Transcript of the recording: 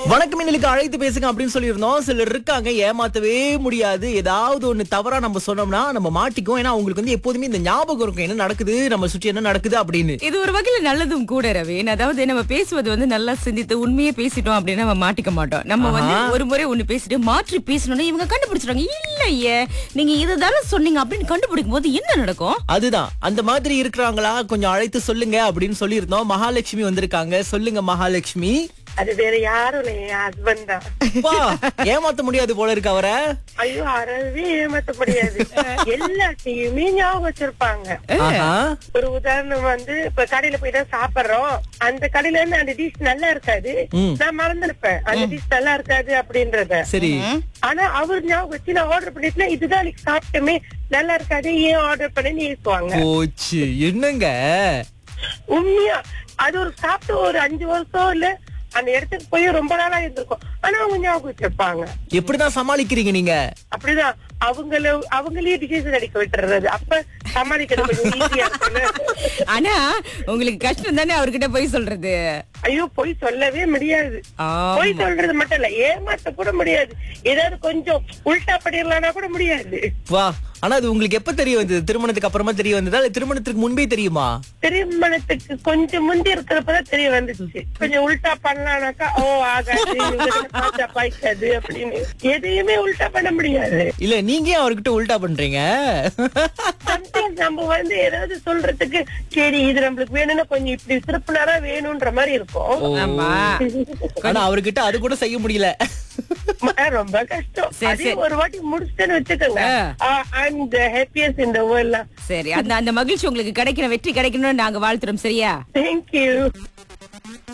வணக்கம் இன்னலுக்கு அழைத்து பேசுங்க அப்படின்னு சொல்லியிருந்தோம் சிலர் இருக்காங்க ஏமாத்தவே முடியாது ஏதாவது ஒண்ணு தவறா நம்ம சொன்னோம்னா நம்ம மாட்டிக்குவோம் ஏன்னா அவங்களுக்கு வந்து எப்போதுமே இந்த ஞாபகம் இருக்கும் என்ன நடக்குது நம்ம சுற்றி என்ன நடக்குது அப்படின்னு இது ஒரு வகையில நல்லதும் கூட ரவீன் அதாவது நம்ம பேசுவது வந்து நல்லா சிந்தித்து உண்மையே பேசிட்டோம் அப்படின்னா நம்ம மாட்டிக்க மாட்டோம் நம்ம வந்து ஒரு முறை ஒண்ணு பேசிட்டு மாற்றி பேசணும்னா இவங்க கண்டுபிடிச்சிருவாங்க இல்லையே நீங்க இதுதானே சொன்னீங்க அப்படின்னு கண்டுபிடிக்கும் போது என்ன நடக்கும் அதுதான் அந்த மாதிரி இருக்கிறாங்களா கொஞ்சம் அழைத்து சொல்லுங்க அப்படின்னு சொல்லியிருந்தோம் மகாலட்சுமி வந்திருக்காங்க சொல்லுங்க மகாலட்சுமி அது வேற யாரும் இல்ல என் ஹஸ்பண்ட் தான் வா ஏமாத்த முடியாது போல இருக்கு அவரை ஐயோ அறவே ஏமாத்த முடியாது எல்லாத்தையுமே ஞாபகம் வச்சிருப்பாங்க ஆஹா. ஒரு உதாரணம் வந்து இப்ப கடையில போய் தான் சாப்பிடுறோம் அந்த கடையில இருந்து அந்த டிஷ் நல்லா இருக்காது ம். நான் மறந்துருப்பேன் அந்த டிஷ் நல்லா இருக்காது அப்படின்றத சரி ஆனா அவர் ஞாபகம் வச்சு நான் ஆர்டர் பண்ணிட்டுனா இதுதான் அன்னைக்கு சாப்பிட்டோமே நல்லா இருக்காது ஏன் ஆர்டர் பண்ணி ஏசுவாங்க போச்சு என்னங்க உண்மையா அது ஒரு சாப்பிட்டு ஒரு அஞ்சு வருஷம் இல்ல அந்த இடத்துக்கு போய் ரொம்ப நாளா இருந்திருக்கும் ஆனா அவங்க ஞாபகம் வச்சிருப்பாங்க எப்படிதான் சமாளிக்கிறீங்க நீங்க அப்படிதான் அவங்கள அவங்களே டிசிஷன் அடிக்க விட்டுறது அப்ப சமாளிக்கிறது கொஞ்சம் ஈஸியா இருக்கும்ல ஆனா உங்களுக்கு கஷ்டம் தானே அவர்கிட்ட போய் சொல்றது ஐயோ போய் சொல்லவே முடியாது ஆமா. போய் சொல்றது மட்டும் இல்ல ஏமாத்த கூட முடியாது ஏதாவது கொஞ்சம் உல்டா பண்ணிடலாம்னா கூட முடியாது வா ஆனா அது உங்களுக்கு எப்ப தெரிய வந்தது திருமணத்துக்கு அப்புறமா தெரிய வந்ததா இல்ல திருமணத்துக்கு முன்பே தெரியுமா திருமணத்துக்கு கொஞ்சம் முந்தி இருக்கிறப்பதான் தெரிய வந்துச்சு கொஞ்சம் உல்டா பண்ணலாம்னாக்கா ஓ ஆகாது இவங்க பார்த்தா பாய்க்காது அப்படின்னு எதையுமே உல்டா பண்ண முடியாது இல்ல நீங்க ஏன் அவர்கிட்ட உல்டா பண்றீங்க சம்டைம்ஸ் நம்ம வந்து ஏதாவது சொல்றதுக்கு சரி இது நம்மளுக்கு வேணும்னா கொஞ்சம் இப்படி திருப்பினாரா வேணும்ன்ற மாதிரி இருக்கும் ஆமா ஆனா அவர்கிட்ட அது கூட செய்ய முடியல ம- ரொம்ப கஷ்டம் சரி, அதே சரி. ஒரு வாட்டி முடிச்சிட்டேன்னு வச்சுக்கோங்க ஆ. ஐம் த ஹாப்பியஸ்ட் இந்த வேர்ல்ட்ல சரி அந்த அந்த மகிழ்ச்சி உங்களுக்கு கிடைக்கணும் வெற்றி கிடைக்கணும்னு நாங்க வாழ்த்துறோம் சரியா தேங்க்யூ